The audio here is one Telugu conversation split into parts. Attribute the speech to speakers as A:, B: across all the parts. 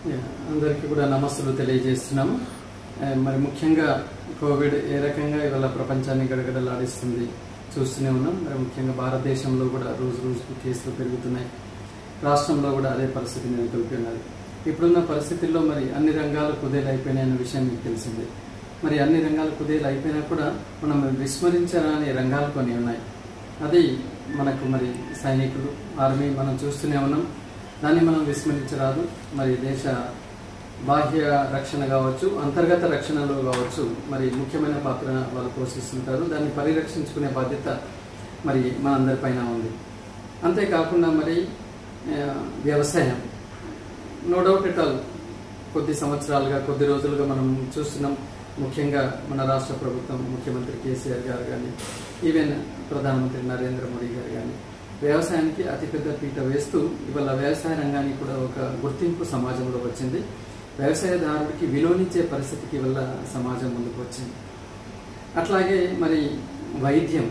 A: యా, అందరికీ కూడా నమస్సులు తెలియజేస్తున్నాము ఆ, మరి ముఖ్యంగా కోవిడ్ ఏ రకంగా ఇవాళ ప్రపంచాన్ని గడగడలాడిస్తుంది చూస్తూనే ఉన్నాం మరి ముఖ్యంగా భారతదేశంలో కూడా రోజు రోజుకు కేసులు పెరుగుతున్నాయి రాష్ట్రంలో కూడా అదే పరిస్థితి నెలకొల్పి ఉన్నది ఇప్పుడున్న పరిస్థితుల్లో మరి అన్ని రంగాలు కుదేలు అయిపోయినాయన్న విషయం మీకు తెలిసిందే మరి అన్ని రంగాలు కుదేలు అయిపోయినా కూడా మనం విస్మరించరాని రంగాలు కొన్ని ఉన్నాయి అది మనకు మరి సైనికులు ఆర్మీ మనం చూస్తూనే ఉన్నాం దాన్ని మనం విస్మరించరాదు మరి దేశ బాహ్య రక్షణ కావచ్చు అంతర్గత రక్షణలో కావచ్చు మరి ముఖ్యమైన పాత్ర వాళ్ళు పోషిస్తుంటారు దాన్ని పరిరక్షించుకునే బాధ్యత మరి మనందరిపైన ఉంది అంతేకాకుండా మరి ఆ, వ్యవసాయం నో డౌట్ ఎట్ ఆల్ కొద్ది సంవత్సరాలుగా కొద్ది రోజులుగా మనం చూస్తున్నాం ముఖ్యంగా మన రాష్ట్ర ప్రభుత్వం ముఖ్యమంత్రి కేసీఆర్ గారు కానీ ఈవెన్ ప్రధానమంత్రి నరేంద్ర మోడీ గారు కానీ వ్యవసాయానికి అతిపెద్ద పీట వేస్తూ ఇవాళ వ్యవసాయ రంగానికి కూడా ఒక గుర్తింపు సమాజంలో వచ్చింది వ్యవసాయదారుడికి విలువనిచ్చే పరిస్థితికి వల్ల సమాజం ముందుకు వచ్చింది అట్లాగే మరి వైద్యం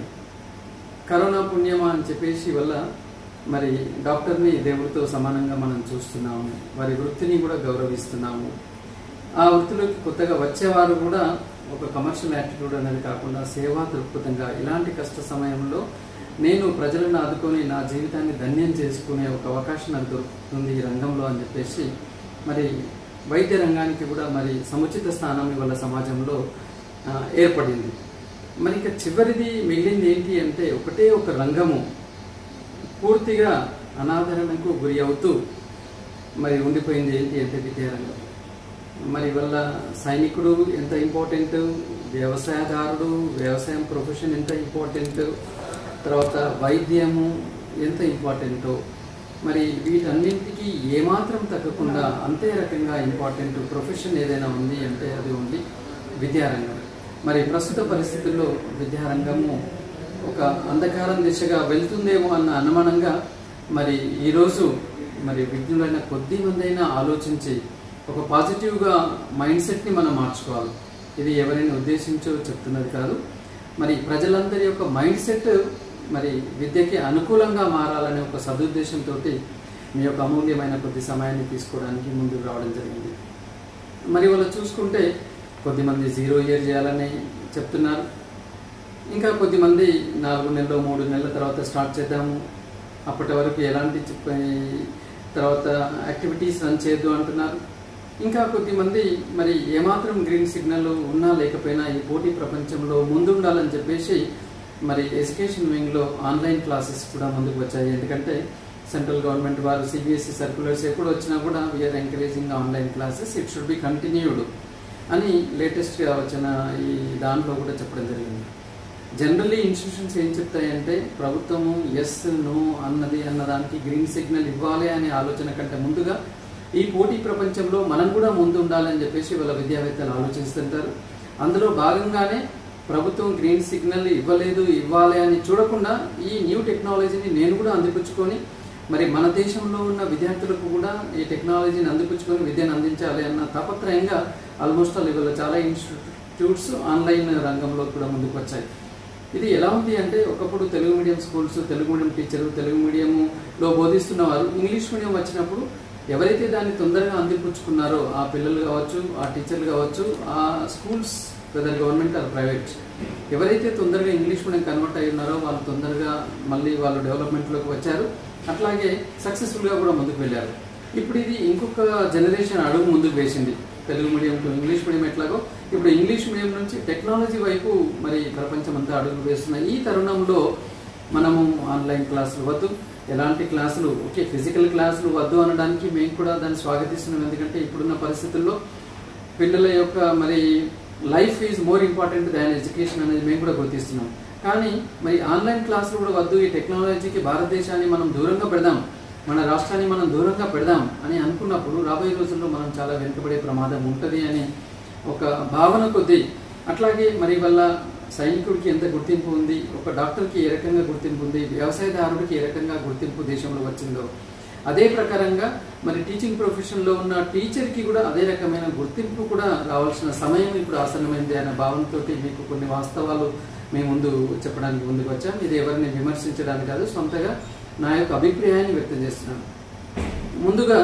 A: కరోనా పుణ్యమా అని చెప్పేసి వల్ల మరి డాక్టర్ని దేవుడితో సమానంగా మనం చూస్తున్నాము వారి వృత్తిని కూడా గౌరవిస్తున్నాము ఆ వృత్తిలోకి కొత్తగా వచ్చేవారు కూడా ఒక కమర్షియల్ యాటిట్యూడ్ అనేది కాకుండా సేవా దృక్పథంగా ఇలాంటి కష్ట సమయంలో నేను ప్రజలను ఆదుకొని నా జీవితాన్ని ధన్యం చేసుకునే ఒక అవకాశం నాకు దొరుకుతుంది ఈ రంగంలో అని చెప్పేసి మరి వైద్య రంగానికి కూడా మరి సముచిత స్థానం ఇవాళ సమాజంలో ఆ, ఏర్పడింది మరి ఇక చివరిది మిగిలింది ఏంటి అంటే ఒకటే ఒక రంగము పూర్తిగా అనాదరణకు గురి అవుతూ మరి ఉండిపోయింది ఏంటి అంటే విద్యారంగం మరి వల్ల సైనికుడు ఎంత ఇంపార్టెంట్ వ్యవసాయదారుడు వ్యవసాయం ప్రొఫెషన్ ఎంత ఇంపార్టెంట్ తర్వాత వైద్యము ఎంత ఇంపార్టెంటో మరి వీటన్నింటికి ఏమాత్రం తగ్గకుండా అంతే రకంగా ఇంపార్టెంట్ ప్రొఫెషన్ ఏదైనా ఉంది అంటే అది ఉంది విద్యారంగం మరి ప్రస్తుత పరిస్థితుల్లో విద్యారంగము ఒక అంధకారం దిశగా వెళ్తుందేమో అన్న అనుమానంగా మరి ఈరోజు మరి విజ్ఞులైన కొద్ది మంది అయినా ఆలోచించి ఒక పాజిటివ్గా మైండ్ సెట్ని మనం మార్చుకోవాలి ఇది ఎవరైనా ఉద్దేశించో చెప్తున్నది కాదు మరి ప్రజలందరి యొక్క మైండ్ సెట్ మరి విద్యకి అనుకూలంగా మారాలనే ఒక సదుద్దేశంతో మీ యొక్క అమూల్యమైన కొద్ది సమయాన్ని తీసుకోవడానికి ముందుకు రావడం జరిగింది మరి వాళ్ళు చూసుకుంటే కొద్దిమంది జీరో ఇయర్ చేయాలని చెప్తున్నారు ఇంకా కొద్దిమంది నాలుగు నెలలు మూడు నెలల తర్వాత స్టార్ట్ చేద్దాము అప్పటి వరకు ఎలాంటి చెప్ప- తర్వాత యాక్టివిటీస్ రన్ చేయొద్దు అంటున్నారు ఇంకా కొద్దిమంది మరి ఏమాత్రం గ్రీన్ సిగ్నల్ ఉన్నా లేకపోయినా ఈ పోటీ ప్రపంచంలో ముందుండాలని చెప్పేసి మరి ఎడ్యుకేషన్ వింగ్లో ఆన్లైన్ క్లాసెస్ కూడా ముందుకు వచ్చాయి ఎందుకంటే సెంట్రల్ గవర్నమెంట్ వారు సిబిఎస్ఈ సర్క్యులర్స్ ఎప్పుడు వచ్చినా కూడా we're encouraging online classes it should be continued అని లేటెస్ట్గా వచ్చిన ఈ దాంట్లో కూడా చెప్పడం జరిగింది జనరల్లీ ఇన్స్టిట్యూషన్స్ ఏం చెప్తాయంటే ప్రభుత్వము ఎస్ నో అన్నది అన్నదానికి గ్రీన్ సిగ్నల్ ఇవ్వాలి అనే ఆలోచన కంటే ముందుగా ఈ పోటీ ప్రపంచంలో మనం కూడా ముందు ఉండాలని చెప్పేసి వాళ్ళ విద్యావేత్తలు ఆలోచిస్తుంటారు అందులో భాగంగానే ప్రభుత్వం గ్రీన్ సిగ్నల్ ఇవ్వలేదు ఇవ్వాలి అని చూడకుండా ఈ న్యూ టెక్నాలజీని నేను కూడా అందిపుచ్చుకొని మరి మన దేశంలో ఉన్న విద్యార్థులకు కూడా ఈ టెక్నాలజీని అందిపుచ్చుకొని విద్యను అందించాలి అన్న తాపత్రయంగా ఆల్మోస్ట్ ఆల్ ఇవాళ చాలా ఇన్స్టిట్యూట్స్ ఆన్లైన్ రంగంలో కూడా ముందుకు వచ్చాయి ఇది ఎలా ఉంది అంటే ఒకప్పుడు Telugu medium schools Telugu medium teacher Telugu మీడియంలో బోధిస్తున్నవారు ఇంగ్లీష్ మీడియం వచ్చినప్పుడు ఎవరైతే దాన్ని తొందరగా అందిపుచ్చుకున్నారో ఆ పిల్లలు కావచ్చు ఆ టీచర్లు కావచ్చు ఆ schools whether government or private ఎవరైతే తొందరగా ఇంగ్లీష్ మీడియం కన్వర్ట్ అయి ఉన్నారో వాళ్ళు తొందరగా మళ్ళీ వాళ్ళు డెవలప్మెంట్లోకి వచ్చారు అట్లాగే సక్సెస్ఫుల్గా కూడా ముందుకు వెళ్ళారు ఇప్పుడు ఇది ఇంకొక జనరేషన్ అడుగు ముందుకు వేసింది Telugu medium to English medium ఎట్లాగో ఇప్పుడు ఇంగ్లీష్ మీడియం నుంచి టెక్నాలజీ వైపు మరి ప్రపంచం అంతా అడుగులు వేస్తున్న ఈ తరుణంలో మనము ఆన్లైన్ క్లాసులు వద్దు ఎలాంటి క్లాసులు ఓకే ఫిజికల్ క్లాసులు వద్దు అనడానికి మేము కూడా దాన్ని స్వాగతిస్తున్నాం ఎందుకంటే ఇప్పుడున్న పరిస్థితుల్లో పిల్లల యొక్క మరి life is more important than education అనేది మేము కూడా గుర్తిస్తున్నాం కానీ మరి ఆన్లైన్ క్లాసులు కూడా వద్దు ఈ టెక్నాలజీకి భారతదేశాన్ని మనం దూరంగా పెడదాం మన రాష్ట్రాన్ని మనం దూరంగా పెడదాం అని అనుకున్నప్పుడు రాబోయే రోజుల్లో మనం చాలా వెనుకబడే ప్రమాదం ఉంటుంది అని ఒక భావన కొద్దీ అట్లాగే మరి వల్ల సైనికుడికి ఎంత గుర్తింపు ఉంది ఒక డాక్టర్కి ఏ రకంగా గుర్తింపు ఉంది వ్యవసాయదారుడికి ఏ రకంగా గుర్తింపు దేశంలో వచ్చిందో అదే ప్రకారంగా మరి టీచింగ్ ప్రొఫెషన్లో ఉన్న టీచర్కి కూడా అదే రకమైన గుర్తింపు కూడా రావాల్సిన సమయం ఇప్పుడు ఆసన్నమైంది అనే భావనతో మీకు కొన్ని వాస్తవాలు మేము ముందు చెప్పడానికి ముందుకు వచ్చాం ఇది ఎవరిని విమర్శించడానికి కాదు సొంతగా నా యొక్క అభిప్రాయాన్ని వ్యక్తం చేస్తున్నాను ముందుగా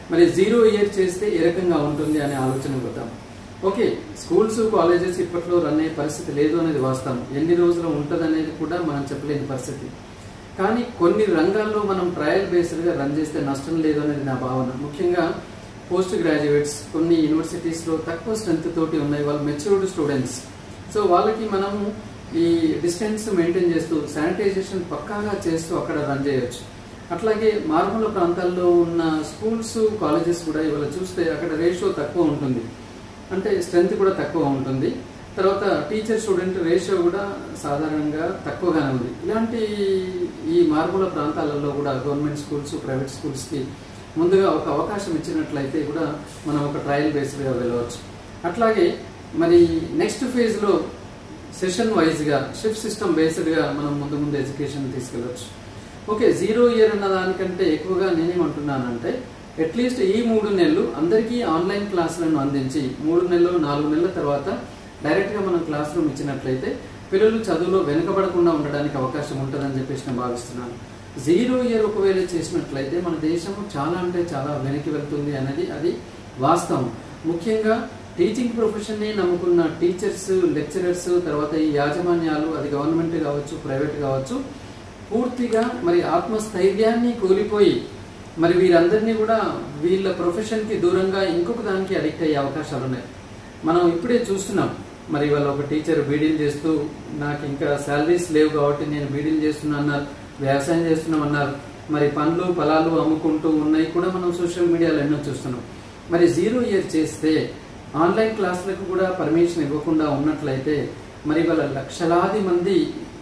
A: మరి జీరో ఇయర్ చేస్తే ఏ రకంగా ఉంటుంది అనే ఆలోచన వద్దాం ఓకే స్కూల్స్ కాలేజెస్ ఇప్పట్లో రన్ అయ్యే పరిస్థితి లేదు అనేది వాస్తవం ఎన్ని రోజులు ఉంటుంది అనేది కూడా మనం చెప్పలేని పరిస్థితి కానీ కొన్ని రంగాల్లో మనం ట్రయల్ బేస్డ్గా రన్ చేస్తే నష్టం లేదు అనేది నా భావన ముఖ్యంగా పోస్ట్ గ్రాడ్యుయేట్స్ కొన్ని యూనివర్సిటీస్లో తక్కువ స్ట్రెంత్ తోటి ఉన్నాయి వాళ్ళు మెచ్యూర్డ్ స్టూడెంట్స్ సో వాళ్ళకి మనము ఈ డిస్టెన్స్ మెయింటైన్ చేస్తూ శానిటైజేషన్ పక్కాగా చేస్తూ అక్కడ రన్ చేయొచ్చు అట్లాగే మారుమూల ప్రాంతాల్లో ఉన్న స్కూల్స్ కాలేజెస్ కూడా ఇవాళ చూస్తే అక్కడ రేషియో తక్కువ ఉంటుంది అంటే స్ట్రెంత్ కూడా తక్కువ ఉంటుంది తర్వాత టీచర్ స్టూడెంట్ రేషియో కూడా సాధారణంగా తక్కువగానే ఉంది ఇలాంటి ఈ మారుమూల ప్రాంతాలలో కూడా గవర్నమెంట్ స్కూల్స్ ప్రైవేట్ స్కూల్స్కి ముందుగా ఒక అవకాశం ఇచ్చినట్లయితే కూడా మనం ఒక ట్రయల్ బేస్డ్గా వెళ్ళవచ్చు అట్లాగే మరి నెక్స్ట్ ఫేజ్లో సెషన్ వైజ్గా షిఫ్ట్ సిస్టమ్ బేస్డ్గా మనం ముందు ముందు ఎడ్యుకేషన్ తీసుకెళ్ళవచ్చు ఓకే జీరో ఇయర్ అన్న దానికంటే ఎక్కువగా నేనేమంటున్నానంటే అట్లీస్ట్ ఈ మూడు నెలలు అందరికీ ఆన్లైన్ క్లాసులను అందించి మూడు నెలలు నాలుగు నెలల తర్వాత డైరెక్ట్గా మనం క్లాస్ రూమ్ ఇచ్చినట్లయితే పిల్లలు చదువులో వెనుకబడకుండా ఉండడానికి అవకాశం ఉంటుందని చెప్పేసి నేను భావిస్తున్నాను జీరో ఇయర్ ఒకవేళ చేసినట్లయితే మన దేశం చాలా అంటే చాలా వెనక్కి వెళ్తుంది అనేది అది వాస్తవం ముఖ్యంగా టీచింగ్ ప్రొఫెషన్ని నమ్ముకున్న టీచర్స్ లెక్చరర్స్ తర్వాత ఈ యాజమాన్యాలు అది గవర్నమెంట్ కావచ్చు ప్రైవేట్ కావచ్చు పూర్తిగా మరి ఆత్మస్థైర్యాన్ని కోల్పోయి మరి వీరందరినీ కూడా వీళ్ళ ప్రొఫెషన్కి దూరంగా ఇంకొక దానికి అడిక్ట్ అయ్యే అవకాశాలు ఉన్నాయి మనం ఇప్పుడే చూస్తున్నాం మరి వాళ్ళ ఒక టీచర్ బీడీలు చేస్తూ నాకు ఇంకా శాలరీస్ లేవు కాబట్టి నేను బీడీలు చేస్తున్నా అన్నారు వ్యవసాయం చేస్తున్నాం అన్నారు మరి పండ్లు ఫలాలు అమ్ముకుంటూ ఉన్నాయి కూడా మనం సోషల్ మీడియాలో ఎన్నో చూస్తున్నాం మరి జీరో ఇయర్ చేస్తే ఆన్లైన్ క్లాసులకు కూడా పర్మిషన్ ఇవ్వకుండా ఉన్నట్లయితే మరి వాళ్ళ లక్షలాది మంది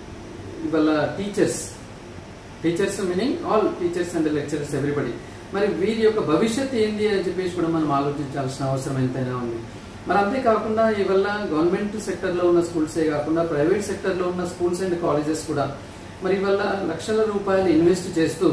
A: ఇవాళ teachers teachers meaning all teachers and lecturers everybody మరి వీరి యొక్క భవిష్యత్ ఏంది అని చెప్పేసి కూడా మనం ఆలోచించాల్సిన అవసరం ఎంతైనా ఉంది మరి అంతేకాకుండా ఇవల్ల గవర్నమెంట్ సెక్టర్లో ఉన్న స్కూల్సే కాకుండా ప్రైవేట్ సెక్టర్లో ఉన్న స్కూల్స్ అండ్ కాలేజెస్ కూడా మరి ఇవల్ల లక్షల రూపాయలు ఇన్వెస్ట్ చేస్తూ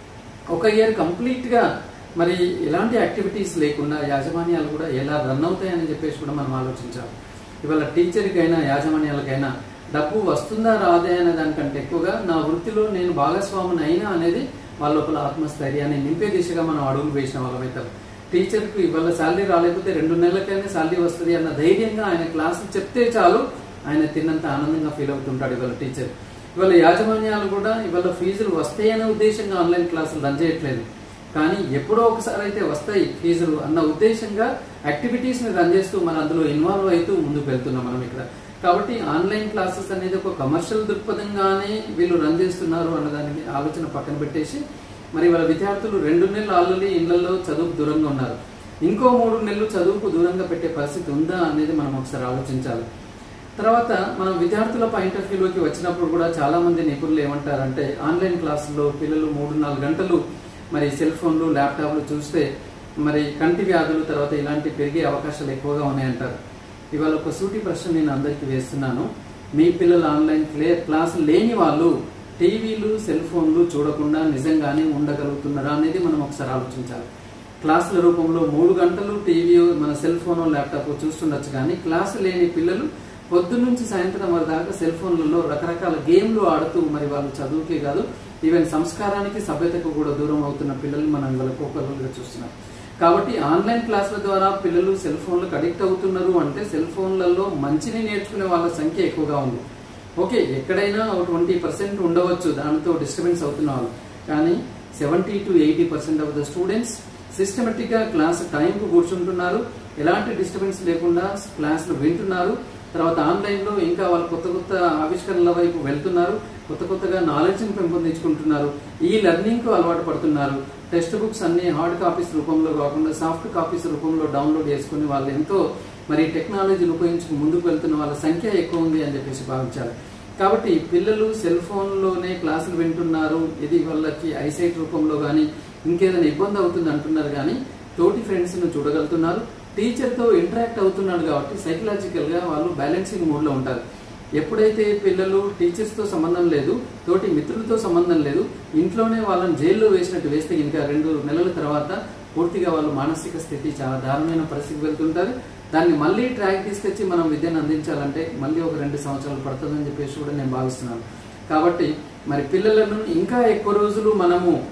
A: ఒక ఇయర్ కంప్లీట్గా మరి ఎలాంటి యాక్టివిటీస్ లేకుండా యాజమాన్యాలు కూడా ఎలా రన్ అవుతాయని చెప్పేసి కూడా మనం ఆలోచించాలి ఇవాళ టీచర్కైనా యాజమాన్యాలకైనా డబ్బు వస్తుందా రాదే అనే దానికంటే ఎక్కువగా నా వృత్తిలో నేను భాగస్వామిని అయినా అనేది వాళ్ళ లోపల ఆత్మస్థైర్యాన్ని నింపే దిశగా మనం అడుగులు వేసిన వాళ్ళమైతాం టీచర్కి ఇవాళ శాలరీ రాలేకపోతే రెండు నెలలకైనా శాలరీ వస్తుంది అన్న ధైర్యంగా ఆయన క్లాసులు చెప్తే చాలు ఆయన తిన్నంత ఆనందంగా ఫీల్ అవుతుంటాడు ఇవాళ టీచర్ ఇవాళ యాజమాన్యాలు కూడా ఇవాళ ఫీజులు వస్తాయనే ఉద్దేశంగా ఆన్లైన్ క్లాసులు రన్ చేయట్లేదు కానీ ఎప్పుడో ఒకసారి అయితే వస్తాయి ఫీజులు అన్న ఉద్దేశంగా యాక్టివిటీస్ ని రన్ చేస్తూ మనం అందులో ఇన్వాల్వ్ అవుతూ ముందుకు వెళ్తున్నాం మనం ఇక్కడ కాబట్టి ఆన్లైన్ క్లాసెస్ అనేది ఒక కమర్షియల్ దృక్పథంగానే వీళ్ళు రన్ చేస్తున్నారు అన్నదానికి ఆలోచన పక్కన పెట్టేసి మరి వాళ్ళ విద్యార్థులు రెండు నెలలు ఆల్రెడీ ఇళ్లలో చదువుకు దూరంగా ఉన్నారు ఇంకో మూడు నెలలు చదువుకు దూరంగా పెట్టే పరిస్థితి ఉందా అనేది మనం ఒకసారి ఆలోచించాలి తర్వాత మనం విద్యార్థుల పాయింట్ ఆఫ్ వ్యూలోకి వచ్చినప్పుడు కూడా చాలా మంది నిపుణులు ఏమంటారంటే ఆన్లైన్ క్లాసుల్లో పిల్లలు మూడు నాలుగు గంటలు మరి సెల్ ఫోన్లు ల్యాప్టాప్లు చూస్తే మరి కంటి వ్యాధులు తర్వాత ఇలాంటి పెరిగే అవకాశాలు ఎక్కువగా ఉన్నాయంటారు ఇవాళ ఒక సూటి ప్రశ్న నేను అందరికీ వేస్తున్నాను మీ పిల్లలు ఆన్లైన్ క్లే క్లాస్ లేని వాళ్ళు టీవీలు సెల్ ఫోన్లు చూడకుండా నిజంగానే ఉండగలుగుతున్నారా అనేది మనం ఒకసారి ఆలోచించాలి క్లాసుల రూపంలో మూడు గంటలు టీవీ మన సెల్ ఫోన్ ల్యాప్టాప్ చూస్తుండొచ్చు కానీ క్లాసు లేని పిల్లలు పొద్దు నుంచి సాయంత్రం వరకు దాకా సెల్ ఫోన్లలో రకరకాల గేమ్లు ఆడుతూ మరి వాళ్ళు చదువుకే కాదు ఈవెన్ సంస్కారానికి సభ్యతకు కూడా దూరం అవుతున్న పిల్లల్ని మనం ఇవాళ కోకలుగా చూస్తున్నాం కాబట్టి ఆన్లైన్ క్లాసుల ద్వారా పిల్లలు సెల్ ఫోన్లకు అడిక్ట్ అవుతున్నారు అంటే సెల్ ఫోన్లలో మంచిని నేర్చుకునే వాళ్ళ సంఖ్య ఎక్కువగా ఉంది ఓకే ఎక్కడైనా ఒక ట్వంటీ పర్సెంట్ ఉండవచ్చు దానితో డిస్టర్బెన్స్ అవుతున్న వాళ్ళు కానీ seventy to eighty percent of the students systematic గా క్లాస్ టైంకు కూర్చుంటున్నారు ఎలాంటి డిస్టర్బెన్స్ లేకుండా క్లాసులు వింటున్నారు తర్వాత ఆన్లైన్ లో ఇంకా వాళ్ళు కొత్త కొత్త ఆవిష్కరణల వైపు వెళ్తున్నారు కొత్త కొత్తగా నాలెడ్జ్ ని పెంపొందించుకుంటున్నారు ఈ లెర్నింగ్ కు అలవాటు పడుతున్నారు టెక్స్ట్ బుక్స్ అన్ని హార్డ్ కాపీస్ రూపంలో కాకుండా సాఫ్ట్ కాపీస్ రూపంలో డౌన్లోడ్ చేసుకుని వాళ్ళు ఎంతో మరి టెక్నాలజీని ఉపయోగించుకు ముందుకు వెళ్తున్న వాళ్ళ సంఖ్య ఎక్కువ ఉంది అని చెప్పేసి భావించాలి కాబట్టి పిల్లలు సెల్ ఫోన్లోనే క్లాసులు వింటున్నారు ఇది వాళ్ళకి ఐసైట్ రూపంలో కానీ ఇంకేదైనా ఇబ్బంది అవుతుంది అంటున్నారు కానీ తోటి ఫ్రెండ్స్ను చూడగలుగుతున్నారు టీచర్తో ఇంటరాక్ట్ అవుతున్నాడు కాబట్టి సైకలాజికల్గా వాళ్ళు బ్యాలెన్సింగ్ మూడ్లో ఉంటారు ఎప్పుడైతే పిల్లలు టీచర్స్తో సంబంధం లేదు తోటి మిత్రులతో సంబంధం లేదు ఇంట్లోనే వాళ్ళని జైల్లో వేసినట్టు వేస్తే ఇంకా రెండు నెలల తర్వాత పూర్తిగా వాళ్ళు మానసిక స్థితి చాలా దారుణమైన పరిస్థితికి వెళ్తుంటారు దాన్ని మళ్ళీ ట్రాక్ తీసుకొచ్చి మనం విద్యను అందించాలంటే మళ్ళీ ఒక రెండు సంవత్సరాలు పడుతుందని చెప్పేసి కూడా నేను భావిస్తున్నాను కాబట్టి మరి పిల్లలను ఇంకా ఎక్కువ రోజులు మనము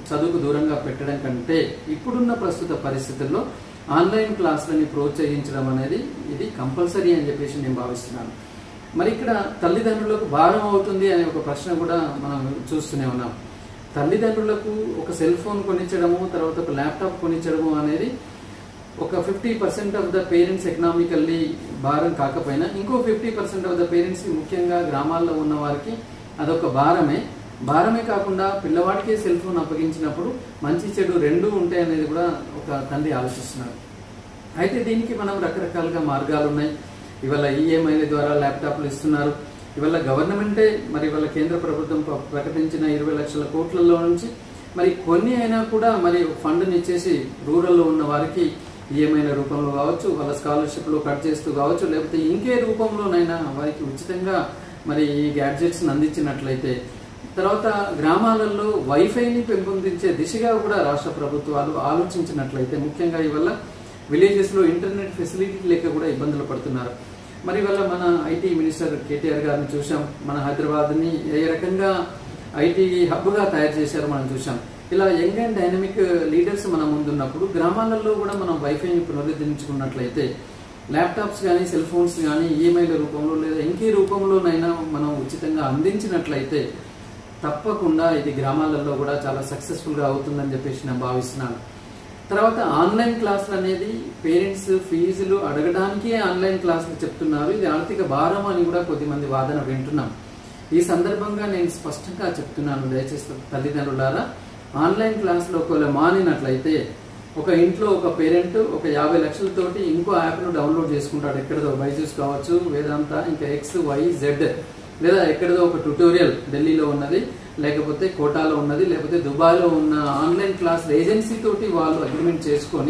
A: చదువుకు దూరంగా పెట్టడం కంటే ఇప్పుడున్న ప్రస్తుత పరిస్థితుల్లో ఆన్లైన్ క్లాసులని ప్రోత్సహించడం అనేది ఇది కంపల్సరీ అని చెప్పేసి నేను భావిస్తున్నాను మరి ఇక్కడ తల్లిదండ్రులకు భారం అవుతుంది అనే ఒక ప్రశ్న కూడా మనం చూస్తూనే ఉన్నాం తల్లిదండ్రులకు ఒక సెల్ ఫోన్ కొనిచ్చడము తర్వాత ఒక ల్యాప్టాప్ కొనిచ్చడము అనేది ఒక fifty percent of the parents economically భారం కాకపోయినా ఇంకో fifty percent of the parents ముఖ్యంగా గ్రామాల్లో ఉన్న వారికి అదొక భారమే భారమే కాకుండా పిల్లవాడికి సెల్ ఫోన్ అప్పగించినప్పుడు మంచి చెడు రెండు ఉంటాయి అనేది కూడా ఒక తండ్రి ఆలోచిస్తున్నారు అయితే దీనికి మనం రకరకాలుగా మార్గాలు ఉన్నాయి ఇవాళ ఈఎంఐల ద్వారా ల్యాప్టాప్లు ఇస్తున్నారు ఇవాళ గవర్నమెంటే మరి ఇవాళ కేంద్ర ప్రభుత్వం ప్ర- ప్రకటించిన ఇరవై లక్షల కోట్లలో నుంచి మరి కొన్ని అయినా కూడా మరి ఫండ్ని ఇచ్చేసి రూరల్లో ఉన్న వారికి ఈఎంఐల రూపంలో కావచ్చు వాళ్ళ స్కాలర్షిప్లో కట్ చేస్తూ కావచ్చు లేకపోతే ఇంకే రూపంలోనైనా వారికి ఉచితంగా మరి ఈ గ్యాడ్జెట్స్ అందించినట్లయితే తర్వాత గ్రామాలలో వైఫైని పెంపొందించే దిశగా కూడా రాష్ట్ర ప్రభుత్వాలు ఆలోచించినట్లయితే ముఖ్యంగా ఇవల్ల విలేజెస్ లో ఇంటర్నెట్ ఫెసిలిటీ లేక కూడా ఇబ్బందులు పడుతున్నారు మరి వల్ల మన ఐటీ మినిస్టర్ కేటీఆర్ గారిని చూసాం మన హైదరాబాద్ ని ఏ రకంగా ఐటీ హబ్ గా తయారు చేశారో మనం చూసాం ఇలా యంగ్ అండ్ డైనమిక్ లీడర్స్ మన ముందున్నప్పుడు గ్రామాలలో కూడా మనం వైఫైని పునరుద్ధరించుకున్నట్లయితే ల్యాప్టాప్స్ కానీ సెల్ ఫోన్స్ కానీ ఈఎంఐల రూపంలో లేదా ఇంకే రూపంలోనైనా మనం ఉచితంగా అందించినట్లయితే తప్పకుండా ఇది గ్రామాలలో కూడా చాలా సక్సెస్ఫుల్ గా అవుతుందని చెప్పేసి నేను భావిస్తున్నాను తర్వాత ఆన్లైన్ క్లాసులు అనేది పేరెంట్స్ ఫీజులు అడగడానికే ఆన్లైన్ క్లాసులు చెప్తున్నారు ఇది ఆర్థిక భారం అని కూడా కొద్దిమంది వాదన వింటున్నాం ఈ సందర్భంగా నేను స్పష్టంగా చెప్తున్నాను దయచేసి తల్లిదండ్రులారా ఆన్లైన్ క్లాసులు ఒకవేళ మానినట్లయితే ఒక ఇంట్లో ఒక పేరెంట్ ఒక యాభై లక్షలతోటి ఇంకో యాప్ను డౌన్లోడ్ చేసుకుంటాడు ఎక్కడదో బైజూస్ కావచ్చు వేదాంత ఇంకా ఎక్స్ వై జెడ్ లేదా ఎక్కడదో ఒక ట్యూటోరియల్ ఢిల్లీలో ఉన్నది లేకపోతే కోటాలో ఉన్నది లేకపోతే దుబాయ్లో ఉన్న ఆన్లైన్ క్లాస్ ఏజెన్సీ తోటి వాళ్ళు అగ్రిమెంట్ చేసుకొని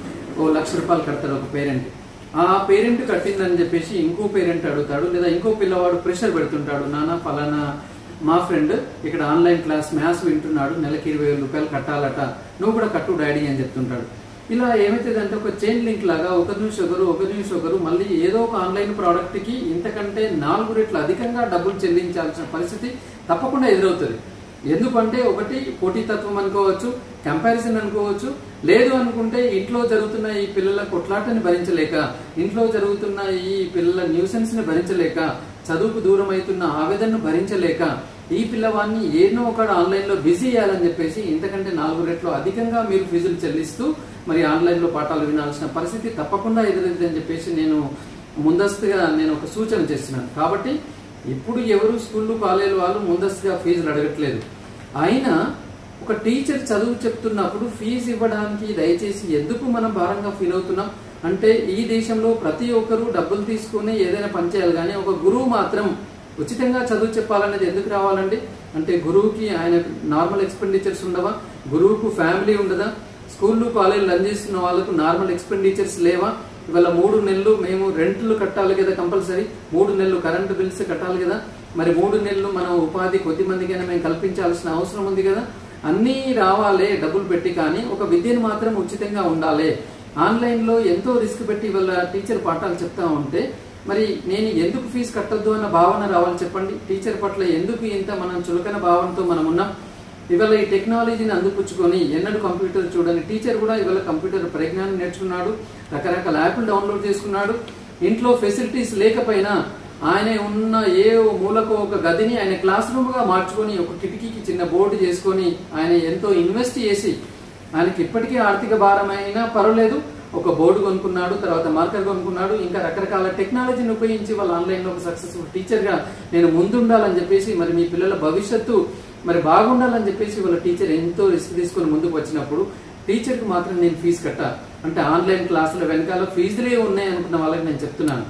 A: ఓ లక్ష రూపాయలు కడతారు ఒక పేరెంట్ ఆ పేరెంట్ కట్టిందని చెప్పేసి ఇంకో పేరెంట్ అడుగుతాడు లేదా ఇంకో పిల్లవాడు ప్రెషర్ పెడుతుంటాడు నాన్న ఫలానా మా ఫ్రెండ్ ఇక్కడ ఆన్లైన్ క్లాస్ మ్యాథ్స్ వింటున్నాడు నెలకి ఇరవై వేల రూపాయలు కట్టాలట నువ్వు కూడా కట్టు డాడీ అని చెప్తుంటాడు ఇలా ఏమైతుందంటే ఒక చైన్ లింక్ లాగా ఒక న్యూస్ ఒకరు ఒక న్యూస్ ఒకరు మళ్ళీ ఏదో ఒక ఆన్లైన్ ప్రోడక్ట్ కి ఇంతకంటే నాలుగు రెట్లు అధికంగా డబ్బులు చెల్లించాల్సిన పరిస్థితి తప్పకుండా ఎదురవుతుంది ఎందుకంటే ఒకటి పోటీతత్వం అనుకోవచ్చు కంపారిజన్ అనుకోవచ్చు లేదు అనుకుంటే ఇంట్లో జరుగుతున్న ఈ పిల్లల కొట్లాటని భరించలేక ఇంట్లో జరుగుతున్న ఈ పిల్లల న్యూసెన్స్ ని భరించలేక చదువుకు దూరం అవుతున్న ఆవేదనను భరించలేక ఈ పిల్లవాడిని ఏదో ఒక ఆన్లైన్ లో బిజీ చేయాలని చెప్పేసి ఇంతకంటే నాలుగు రెట్లు అధికంగా మీరు ఫీజులు చెల్లిస్తూ మరి ఆన్లైన్ లో పాఠాలు వినాల్సిన పరిస్థితి తప్పకుండా ఎదురైందని చెప్పేసి నేను ముందస్తుగా నేను ఒక సూచన చేస్తున్నాను కాబట్టి ఇప్పుడు ఎవరు స్కూళ్ళు కాలేజీలు వాళ్ళు ముందస్తుగా ఫీజులు అడగట్లేదు అయినా ఒక టీచర్ చదువు చెప్తున్నప్పుడు ఫీజు ఇవ్వడానికి దయచేసి ఎందుకు మనం భారంగా ఫీల్ అవుతున్నాం అంటే ఈ దేశంలో ప్రతి ఒక్కరూ డబ్బులు తీసుకుని ఏదైనా పని చేయాలి కానీ ఒక గురువు మాత్రం ఉచితంగా చదువు చెప్పాలనేది ఎందుకు రావాలండి అంటే గురువుకి ఆయన నార్మల్ ఎక్స్పెండిచర్స్ ఉండవా గురువుకు ఫ్యామిలీ ఉండదా స్కూళ్ళు కాలేజీలు రన్ చేస్తున్న వాళ్ళకు నార్మల్ ఎక్స్పెండిచర్స్ లేవా ఇవాళ మూడు నెలలు మేము రెంట్లు కట్టాలి కదా కంపల్సరీ మూడు నెలలు కరెంటు బిల్స్ కట్టాలి కదా మరి మూడు నెలలు మనం ఉపాధి కొద్ది మందికైనా మేము కల్పించాల్సిన అవసరం ఉంది కదా అన్నీ రావాలే డబ్బులు పెట్టి కానీ ఒక విద్యను మాత్రం ఉచితంగా ఉండాలి ఆన్లైన్ లో ఎంతో రిస్క్ పెట్టి వాళ్ళ టీచర్ పాఠాలు చెప్తా ఉంటే మరి నేను ఎందుకు ఫీజు కట్టొద్దు అన్న భావన రావాలి చెప్పండి టీచర్ పట్ల ఎందుకు ఇంత మనం చులకన భావనతో మనం ఉన్నాం ఇవాళ ఈ టెక్నాలజీని అందిపుచ్చుకొని ఎన్నడూ కంప్యూటర్ చూడని టీచర్ కూడా ఇవాళ కంప్యూటర్ పరిజ్ఞానం నేర్చుకున్నాడు రకరకాల యాప్లు డౌన్లోడ్ చేసుకున్నాడు ఇంట్లో ఫెసిలిటీస్ లేకపోయినా ఆయన ఉన్న ఏ మూలకు ఒక గదిని ఆయన క్లాస్ రూమ్ గా మార్చుకొని ఒక కిటికీకి చిన్న బోర్డు చేసుకొని ఆయన ఎంతో ఇన్వెస్ట్ చేసి ఆయనకి ఇప్పటికీ ఆర్థిక భారం అయినా పర్వాలేదు ఒక బోర్డు కొనుక్కున్నాడు తర్వాత మార్కర్ కొనుక్కున్నాడు ఇంకా రకరకాల టెక్నాలజీని ఉపయోగించి వాళ్ళ ఆన్లైన్ లో ఒక సక్సెస్ఫుల్ టీచర్ గా నేను ముందుండాలని చెప్పేసి మరి మీ పిల్లల భవిష్యత్తు మరి బాగుండాలని చెప్పేసి వాళ్ళ టీచర్ ఎంతో రిస్క్ తీసుకొని ముందుకు వచ్చినప్పుడు టీచర్ కి మాత్రం నేను ఫీజు కట్టా అంటే ఆన్లైన్ క్లాసుల వెనకాల ఫీజులే ఉన్నాయి అనుకున్న వాళ్ళకి నేను చెప్తున్నాను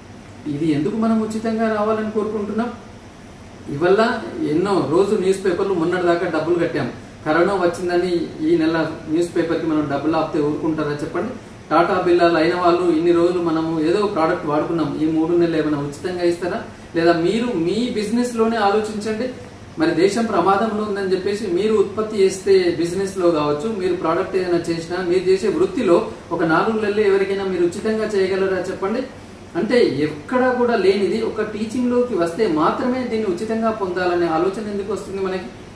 A: ఇది ఎందుకు మనం ఉచితంగా రావాలని కోరుకుంటున్నాం ఇవల్ల ఎన్నో రోజు న్యూస్ పేపర్లు మొన్నటిదాకా డబ్బులు కట్టాం కరోనా వచ్చిందని ఈ నెల న్యూస్ పేపర్ కి మనం డబ్బులు ఆపితే ఊరుకుంటారా చెప్పండి టాటా బిల్లాలు అయిన వాళ్ళు ఇన్ని రోజులు మనము ఏదో ప్రోడక్ట్ వాడుకున్నాం ఈ మూడు నెలలు ఏమైనా ఉచితంగా ఇస్తారా లేదా మీరు మీ బిజినెస్ లోనే ఆలోచించండి మరి దేశం ప్రమాదంలో ఉందని చెప్పేసి మీరు ఉత్పత్తి చేస్తే బిజినెస్ లో కావచ్చు మీరు ప్రోడక్ట్ ఏదైనా చేసినా మీరు చేసే వృత్తిలో ఒక నాలుగు నెలలు ఎవరికైనా మీరు ఉచితంగా చేయగలరా చెప్పండి అంటే ఎక్కడ కూడా లేనిది ఒక టీచింగ్ లోకి వస్తే మాత్రమే దీన్ని ఉచితంగా పొందాలనే ఆలోచన ఎందుకు వస్తుంది మనకి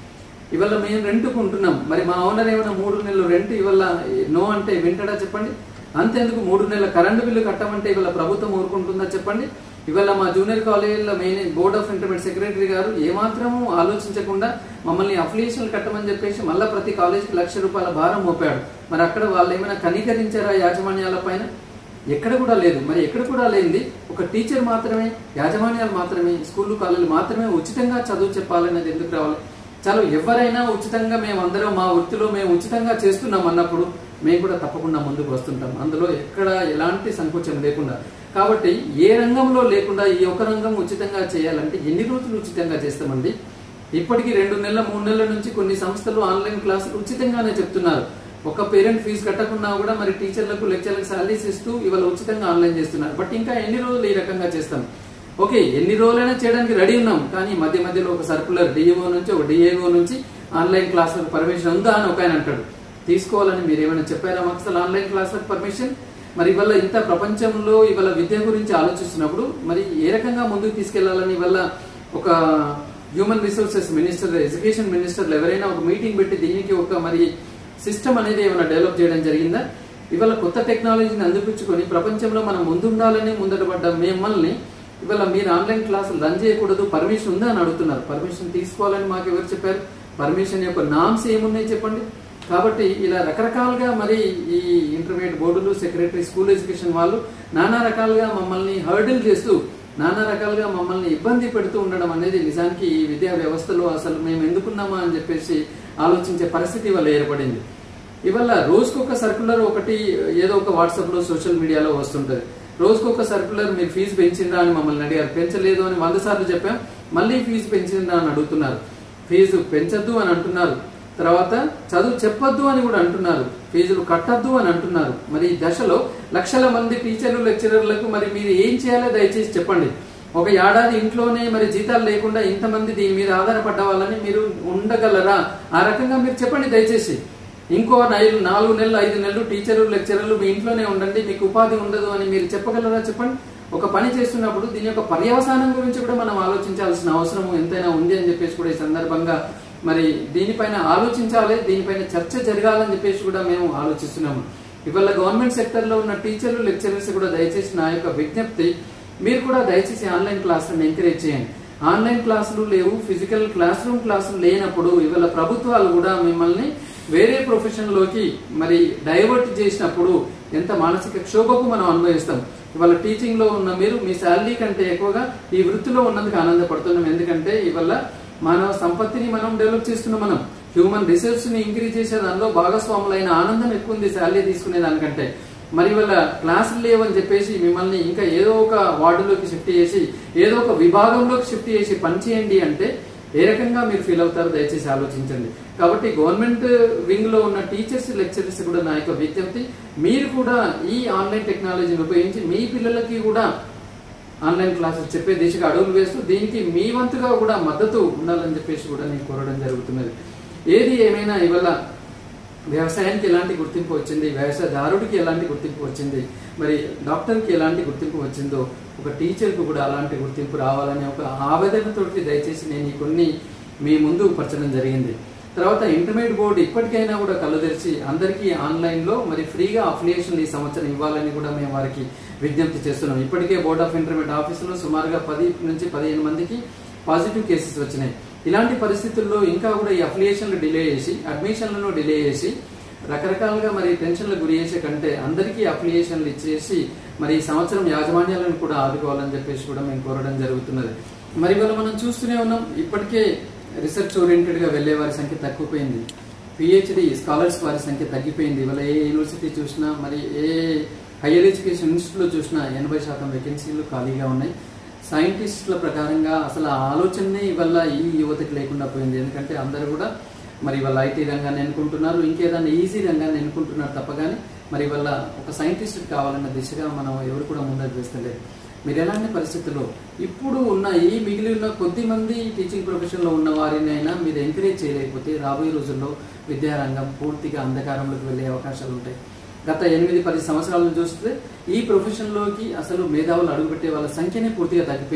A: ఇవాళ మేము రెంట్కు ఉంటున్నాం మరి మా ఓనర్ ఏమైనా మూడు నెలలు రెంట్ ఇవాళ నో అంటే వింటాడా చెప్పండి అంతేందుకు మూడు నెలల కరెంటు బిల్లు కట్టమంటే ఇవాళ ప్రభుత్వం ఊరుకుంటుందా చెప్పండి ఇవాళ మా జూనియర్ కాలేజీలో main board of intermediate secretary గారు ఏమాత్రము ఆలోచించకుండా మమ్మల్ని అఫిలియేషన్లు కట్టమని చెప్పేసి మళ్ళీ ప్రతి కాలేజీకి లక్ష రూపాయల భారం మోపాడు మరి అక్కడ వాళ్ళు ఏమైనా కనికరించారా యాజమాన్యాల పైన ఎక్కడ కూడా లేదు మరి ఎక్కడ కూడా లేనిది ఒక టీచర్ మాత్రమే యాజమాన్యాలు మాత్రమే స్కూళ్ళు కాలేజీలు మాత్రమే ఉచితంగా చదువు చెప్పాలనేది ఎందుకు రావాలి చాలు ఎవరైనా ఉచితంగా మేము అందరం మా వృత్తిలో మేము ఉచితంగా చేస్తున్నాం అన్నప్పుడు మేము కూడా తప్పకుండా ముందుకు వస్తుంటాం అందులో ఎక్కడ ఎలాంటి సంకోచం లేకుండా కాబట్టి ఏ రంగంలో లేకుండా ఈ ఒక రంగం ఉచితంగా చేయాలంటే ఎన్ని రోజులు ఉచితంగా చేస్తామండి ఇప్పటికీ రెండు నెలల మూడు నెలల నుంచి కొన్ని సంస్థలు ఆన్లైన్ క్లాసులు ఉచితంగానే చెప్తున్నారు ఒక పేరెంట్ ఫీజు కట్టకున్నా కూడా మరి టీచర్లకు లెక్చర్లకు సాలరీస్ ఇస్తూ ఇవాళ ఉచితంగా ఆన్లైన్ చేస్తున్నారు బట్ ఇంకా ఎన్ని రోజులు ఈ రకంగా చేస్తాం ఓకే ఎన్ని రోజులైనా చేయడానికి రెడీ ఉన్నాం కానీ మధ్య మధ్యలో ఒక సర్కులర్ డిఏఓ నుంచి ఒక డిఏఓ నుంచి ఆన్లైన్ క్లాసులకు పర్మిషన్ ఉందా అని ఒక ఆయన అంటాడు తీసుకోవాలని మీరు ఏమైనా చెప్పారా మాకు అసలు ఆన్లైన్ క్లాసులకు పర్మిషన్ మరి ఇవాళ ఇంత ప్రపంచంలో ఇవాళ విద్య గురించి ఆలోచిస్తున్నప్పుడు మరి ఏ రకంగా ముందుకు తీసుకెళ్లాలని ఇవాళ ఒక హ్యూమన్ రిసోర్సెస్ మినిస్టర్ ఎడ్యుకేషన్ మినిస్టర్లు ఎవరైనా ఒక మీటింగ్ పెట్టి దీనికి ఒక మరి సిస్టమ్ అనేది ఏమైనా డెవలప్ చేయడం జరిగిందా ఇవాళ కొత్త టెక్నాలజీని అందిపుచ్చుకొని ప్రపంచంలో మనం ముందుండాలని ముందట పడ్డ మిమ్మల్ని ఇవాళ మీరు ఆన్లైన్ క్లాసులు రన్ చేయకూడదు పర్మిషన్ ఉందా అని అడుగుతున్నారు పర్మిషన్ తీసుకోవాలని మాకు ఎవరు చెప్పారు పర్మిషన్ యొక్క నామ్స్ ఏమున్నాయి చెప్పండి కాబట్టి ఇలా రకరకాలుగా మరి ఈ ఇంటర్మీడియట్ బోర్డులు సెక్రటరీ స్కూల్ ఎడ్యుకేషన్ వాళ్ళు నానా రకాలుగా మమ్మల్ని హర్డిల్ చేస్తూ నానా రకాలుగా మమ్మల్ని ఇబ్బంది పెడుతూ ఉండడం అనేది నిజానికి ఈ విద్యా వ్యవస్థలో అసలు మేము ఎందుకున్నామా అని చెప్పేసి ఆలోచించే పరిస్థితి వల్ల ఏర్పడింది ఇవల్ల రోజుకొక సర్కులర్ ఒకటి ఏదో ఒక వాట్సాప్ లో సోషల్ మీడియాలో వస్తుంటది రోజుకొక సర్కులర్ మీరు ఫీజు పెంచిందా అని మమ్మల్ని అడిగారు పెంచలేదు అని వంద సార్లు చెప్పాం మళ్ళీ ఫీజు పెంచిందా అని అడుగుతున్నారు ఫీజు పెంచద్దు అని అంటున్నారు తర్వాత చదువు చెప్పొద్దు అని కూడా అంటున్నారు ఫీజులు కట్టద్దు అని అంటున్నారు మరి ఈ దశలో లక్షల మంది టీచర్లు లెక్చరర్లకు మరి మీరు ఏం చేయాలో దయచేసి చెప్పండి ఒక ఏడాది ఇంట్లోనే మరి జీతాలు లేకుండా ఇంతమంది దీని మీద ఆధారపడ్డ వాళ్ళని మీరు ఉండగలరా ఆ రకంగా మీరు చెప్పండి దయచేసి ఇంకో ఐదు నాలుగు నెలలు ఐదు నెలలు టీచర్లు లెక్చరర్లు మీ ఇంట్లోనే ఉండండి మీకు ఉపాధి ఉండదు అని మీరు చెప్పగలరా చెప్పండి ఒక పని చేస్తున్నప్పుడు దీని యొక్క పర్యవసానం గురించి కూడా మనం ఆలోచించాల్సిన అవసరం ఎంతైనా ఉంది అని చెప్పేసి కూడా ఈ సందర్భంగా మరి దీనిపైన ఆలోచించాలి దీనిపైన చర్చ జరగాలని చెప్పేసి కూడా మేము ఆలోచిస్తున్నాము ఇవాళ గవర్నమెంట్ సెక్టర్ లో ఉన్న టీచర్లు లెక్చరర్స్ కూడా దయచేసి నా యొక్క విజ్ఞప్తి మీరు కూడా దయచేసి ఆన్లైన్ క్లాసులను ఎంకరేజ్ చేయండి ఆన్లైన్ క్లాసులు లేవు ఫిజికల్ క్లాస్ రూమ్ క్లాసులు లేనప్పుడు ఇవాళ ప్రభుత్వాలు కూడా మిమ్మల్ని వేరే ప్రొఫెషన్ లోకి మరి డైవర్ట్ చేసినప్పుడు ఎంత మానసిక క్షోభకు మనం అనుభవిస్తాం ఇవాళ టీచింగ్ లో ఉన్న మీరు మీ శాలరీ కంటే ఎక్కువగా ఈ వృత్తిలో ఉన్నందుకు ఆనందపడుతున్నాం ఎందుకంటే ఇవాళ మానవ సంపత్తిని మనం డెవలప్ చేస్తున్నాం మనం హ్యూమన్ రిసోర్స్ ని ఇంక్రీజ్ చేసే దానిలో భాగస్వాములైన ఆనందం ఎక్కువ ఉంది శాలరీ తీసుకునే దానికంటే మరి వాళ్ళ క్లాసులు లేవని చెప్పేసి మిమ్మల్ని ఇంకా ఏదో ఒక వార్డులోకి షిఫ్ట్ చేసి ఏదో ఒక విభాగంలోకి షిఫ్ట్ చేసి పని చేయండి అంటే ఏ రకంగా మీరు ఫీల్ అవుతారో దయచేసి ఆలోచించండి కాబట్టి గవర్నమెంట్ వింగ్ లో ఉన్న టీచర్స్ లెక్చరర్స్ కూడా నా యొక్క విజ్ఞప్తి మీరు కూడా ఈ ఆన్లైన్ టెక్నాలజీని ఉపయోగించి మీ పిల్లలకి కూడా ఆన్లైన్ క్లాసెస్ చెప్పే దిశగా అడుగులు వేస్తూ దీనికి మీ వంతుగా కూడా మద్దతు ఉండాలని చెప్పేసి కూడా నేను కోరడం జరుగుతున్నది ఏది ఏమైనా ఇవల్ల వ్యవసాయానికి ఎలాంటి గుర్తింపు వచ్చింది వ్యవసాయదారుడికి ఎలాంటి గుర్తింపు వచ్చింది మరి డాక్టర్కి ఎలాంటి గుర్తింపు వచ్చిందో ఒక టీచర్కు కూడా అలాంటి గుర్తింపు రావాలనే ఒక ఆవేదనతోటి దయచేసి నేను ఈ కొన్ని మీ ముందు పరచడం జరిగింది తర్వాత ఇంటర్మీడియట్ బోర్డు ఇప్పటికైనా కూడా కళ్ళు తెరిచి అందరికీ ఆన్లైన్లో మరి ఫ్రీగా అఫిలియేషన్ ఈ సంవత్సరం ఇవ్వాలని కూడా మేము వారికి విజ్ఞప్తి చేస్తున్నాం ఇప్పటికే బోర్డ్ ఆఫ్ ఇంటర్మీడియట్ ఆఫీసులో సుమారుగా పది నుంచి పదిహేను మందికి పాజిటివ్ కేసెస్ వచ్చినాయి ఇలాంటి పరిస్థితుల్లో ఇంకా కూడా ఈ అఫిలియేషన్లు డిలే చేసి అడ్మిషన్లను డిలే చేసి రకరకాలుగా మరి టెన్షన్లకు గురి చేసే కంటే అందరికీ అఫిలియేషన్లు ఇచ్చేసి మరి ఈ సంవత్సరం యాజమాన్యాలను కూడా ఆదుకోవాలని చెప్పేసి కూడా మేము కోరడం జరుగుతున్నది మరి ఇవాళ మనం చూస్తూనే ఉన్నాం ఇప్పటికే రీసెర్చ్ ఓరియంటెడ్ గా వెళ్లే వారి సంఖ్య తగ్గిపోయింది పిహెచ్డి స్కాలర్స్ వారి సంఖ్య తగ్గిపోయింది ఇవాళ ఏ యూనివర్సిటీ చూసినా మరి ఏ హైయర్ ఎడ్యుకేషన్ ఇన్స్టిట్యూట్ లో చూసినా ఎనభై శాతం వేకెన్సీలు ఖాళీగా ఉన్నాయి సైంటిస్టుల ప్రకారంగా అసలు ఆ ఆలోచనే ఇవల్ల ఈ యువతకి లేకుండా పోయింది ఎందుకంటే అందరూ కూడా మరి వాళ్ళ ఐటీ రంగాన్ని ఎన్నుకుంటున్నారు ఇంకేదన్నా ఈజీ రంగాన్ని ఎన్నుకుంటున్నారు తప్ప కానీ మరి వాళ్ళ ఒక సైంటిస్ట్ కావాలన్న దిశగా మనం ఎవరు కూడా ముందకు వేస్తలేదు మీరు ఎలాంటి పరిస్థితుల్లో ఇప్పుడు ఉన్న ఈ మిగిలి ఉన్న కొద్ది మంది టీచింగ్ ప్రొఫెషన్ లో ఉన్న వారిని అయినా మీరు ఎంకరేజ్ చేయలేకపోతే రాబోయే రోజుల్లో విద్యారంగం పూర్తిగా అంధకారంలోకి వెళ్ళే అవకాశాలు ఉంటాయి గత ఎనిమిది పది సంవత్సరాలను చూస్తే ఈ ప్రొఫెషన్ లోకి అసలు మేధావులు అడుగుపెట్టే వాళ్ళ సంఖ్యనే పూర్తిగా తగ్గిపోయింది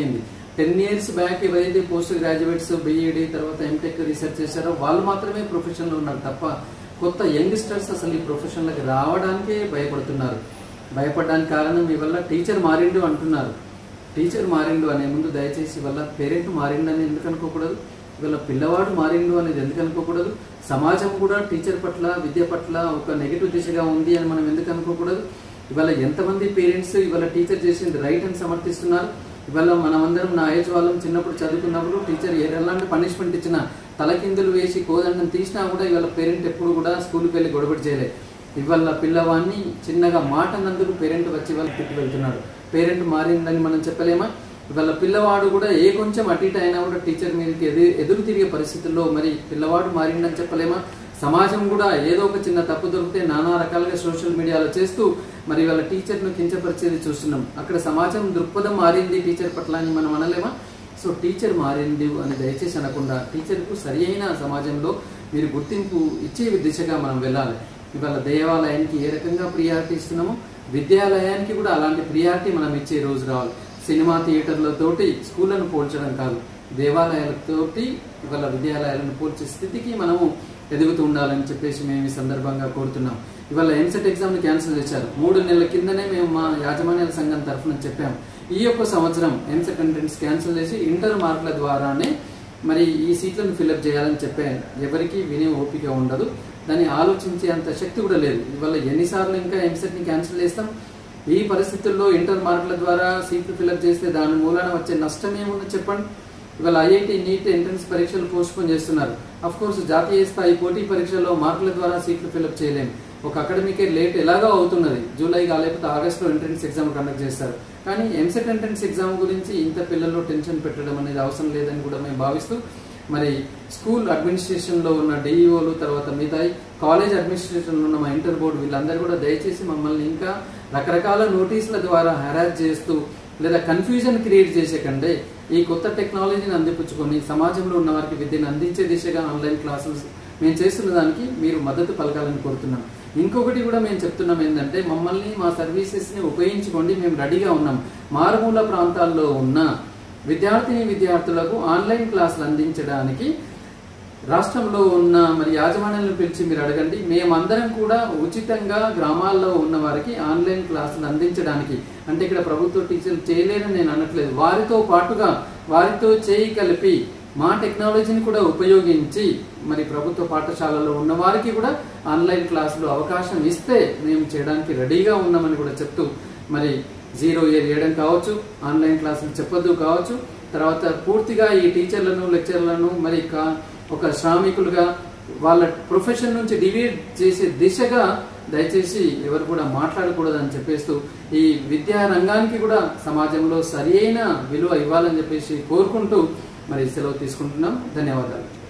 A: టెన్ ఇయర్స్ బ్యాక్ ఎవరైతే పోస్ట్ గ్రాడ్యుయేట్స్ బీఈడి తర్వాత ఎంటెక్ రీసెర్చ్ చేశారో వాళ్ళు మాత్రమే ప్రొఫెషన్లో ఉన్నారు తప్ప కొత్త యంగ్స్టర్స్ అసలు ఈ ప్రొఫెషన్లోకి రావడానికే భయపడుతున్నారు భయపడడానికి కారణం ఇవల్ల టీచర్ మారిండు అంటున్నారు టీచర్ మారిండు అనే ముందు దయచేసి వల్ల పేరెంట్ మారిండు అని ఎందుకు అనుకోకూడదు ఇవాళ పిల్లవాడు మారిండు అనేది ఎందుకు అనుకోకూడదు సమాజం కూడా టీచర్ పట్ల విద్య పట్ల ఒక నెగిటివ్ దిశగా ఉంది అని మనం ఎందుకు అనుకోకూడదు ఇవాళ ఎంతమంది పేరెంట్స్ ఇవాళ టీచర్ చేసింది రైట్ అని సమర్థిస్తున్నారు ఇవాళ మనమందరం నా ఏజ్ వాళ్ళం చిన్నప్పుడు చదువుకున్నప్పుడు టీచర్ ఎలాంటి పనిష్మెంట్ ఇచ్చినా తలకిందులు వేసి కోదండం తీసినా కూడా ఇవాళ పేరెంట్ ఎప్పుడు కూడా స్కూల్కి వెళ్ళి గొడవడి చేయలేదు ఇవాళ పిల్లవాడిని చిన్నగా మాట అన్నందుకు పేరెంట్ వచ్చి వాళ్ళు తిట్టి వెళ్తున్నాడు పేరెంట్ మారిందని మనం చెప్పలేమా ఇవాళ పిల్లవాడు కూడా ఏ కొంచెం అటు ఇటు అయినా కూడా టీచర్ మీదకి ఎదు ఎదురు తిరిగే పరిస్థితుల్లో మరి పిల్లవాడు మారిండని చెప్పలేమా సమాజం కూడా ఏదో ఒక చిన్న తప్పు దొరికితే నానా రకాలుగా సోషల్ మీడియాలో చేస్తూ మరి వాళ్ళ టీచర్ను కించపరిచేది చూస్తున్నాం అక్కడ సమాజం దృక్పథం మారింది టీచర్ పట్ల అని మనం అనలేమా సో టీచర్ మారింది అని దయచేసి అనకుండా టీచర్కు సరి అయిన సమాజంలో మీరు గుర్తింపు ఇచ్చే దిశగా మనం వెళ్ళాలి ఇవాళ దేవాలయానికి ఏ రకంగా ప్రియారిటీ ఇస్తున్నామో విద్యాలయానికి కూడా అలాంటి ప్రియారిటీ మనం ఇచ్చే రోజు రావాలి సినిమా థియేటర్లతోటి స్కూళ్ళను పోల్చడం కాదు దేవాలయాలతోటి ఇవాళ విద్యాలయాలను పోల్చే స్థితికి మనము ఎదుగుతూ ఉండాలని చెప్పేసి మేము ఈ సందర్భంగా కోరుతున్నాం ఇవాళ ఎంసెట్ ఎగ్జామ్ ని క్యాన్సిల్ చేశారు మూడు నెలల కిందనే మేము మా యాజమాన్యాల సంఘం తరఫున చెప్పాము ఈ యొక్క సంవత్సరం ఎంసెట్ ఎంట్రెన్స్ క్యాన్సిల్ చేసి ఇంటర్ మార్కుల ద్వారానే మరి ఈ సీట్లను ఫిల్అప్ చేయాలని చెప్పాను ఎవరికి వినే ఓపిక ఉండదు దాన్ని ఆలోచించే అంత శక్తి కూడా లేదు ఇవాళ ఎన్నిసార్లు ఇంకా ఎంసెట్ ని క్యాన్సిల్ చేస్తాం ఈ పరిస్థితుల్లో ఇంటర్ మార్కుల ద్వారా సీట్లు ఫిల్అప్ చేస్తే దాని మూలాన వచ్చే నష్టం ఏముందో చెప్పండి ఇవాళ ఐఐటి నీట్ ఎంట్రన్స్ పరీక్షలు పోస్ట్పోన్ చేస్తున్నారు అఫ్ కోర్స్ జాతీయ స్థాయి పోటీ పరీక్షల్లో మార్కుల ద్వారా సీట్లు ఫిల్అప్ చేయలేము ఒక అకాడమిక్ ఇయర్ లేట్ ఎలాగో అవుతున్నది జూలై లేకపోతే ఆగస్టులో ఎంట్రన్స్ ఎగ్జామ్ కండక్ట్ చేస్తారు కానీ ఎంసెట్ ఎంట్రన్స్ ఎగ్జామ్ గురించి ఇంత పిల్లల్లో టెన్షన్ పెట్టడం అనేది అవసరం లేదని కూడా మేము భావిస్తూ మరి స్కూల్ అడ్మినిస్ట్రేషన్ లో ఉన్న డిఈఓలు తర్వాత మిగతా కాలేజ్ అడ్మినిస్ట్రేషన్ లో ఉన్న మా ఇంటర్ బోర్డు వీళ్ళందరూ కూడా దయచేసి మమ్మల్ని ఇంకా రకరకాల నోటీసుల ద్వారా హెరాస్ చేస్తూ లేదా కన్ఫ్యూజన్ క్రియేట్ చేసే కంటే ఈ కొత్త టెక్నాలజీని అందిపుచ్చుకొని సమాజంలో ఉన్న వారికి విద్యను అందించే దిశగా ఆన్లైన్ క్లాసెస్ మేము చేస్తున్న దానికి మీరు మద్దతు పలకాలని కోరుతున్నాం ఇంకొకటి కూడా మేము చెప్తున్నాం ఏంటంటే మమ్మల్ని మా సర్వీసెస్ ని ఉపయోగించుకోండి మేము రెడీగా ఉన్నాం మారుమూల ప్రాంతాల్లో ఉన్న విద్యార్థిని విద్యార్థులకు ఆన్లైన్ క్లాసులు అందించడానికి రాష్ట్రంలో ఉన్న మరి యాజమాన్యాలను పిలిచి మీరు అడగండి మేమందరం కూడా ఉచితంగా గ్రామాల్లో ఉన్న వారికి ఆన్లైన్ క్లాసులు అందించడానికి అంటే ఇక్కడ ప్రభుత్వ టీచర్లు చేయలేరని నేను అనట్లేదు వారితో పాటుగా వారితో చేయి కలిపి మా టెక్నాలజీని కూడా ఉపయోగించి మరి ప్రభుత్వ పాఠశాలలో ఉన్న వారికి కూడా ఆన్లైన్ క్లాసులు అవకాశం ఇస్తే మేము చేయడానికి రెడీగా ఉన్నామని కూడా చెప్తూ మరి జీరో ఇయర్ చేయడం కావచ్చు ఆన్లైన్ క్లాసులు చెప్పొద్దు కావచ్చు తర్వాత పూర్తిగా ఈ టీచర్లను లెక్చర్లను మరి కా- ఒక శ్రామికులుగా వాళ్ళ ప్రొఫెషన్ నుంచి డివైడ్ చేసే దిశగా దయచేసి ఎవరు కూడా మాట్లాడకూడదని చెప్పేస్తూ ఈ విద్యా రంగానికి కూడా సమాజంలో సరి అయిన విలువ ఇవ్వాలని చెప్పేసి కోరుకుంటూ మరి సెలవు తీసుకుంటున్నాం ధన్యవాదాలు